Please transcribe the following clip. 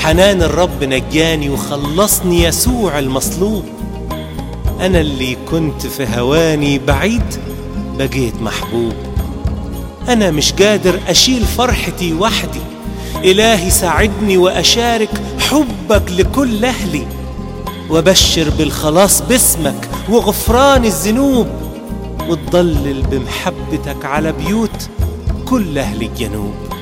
بحنان الرب نجاني وخلصني يسوع المصلوب أنا اللي كنت في هواني بعيد بقيت محبوب أنا مش قادر أشيل فرحتي وحدي إلهي ساعدني وأشارك حبك لكل أهلي وبشر بالخلاص باسمك وغفران الذنوب وتضلل بمحبتك على بيوت كل أهل الجنوب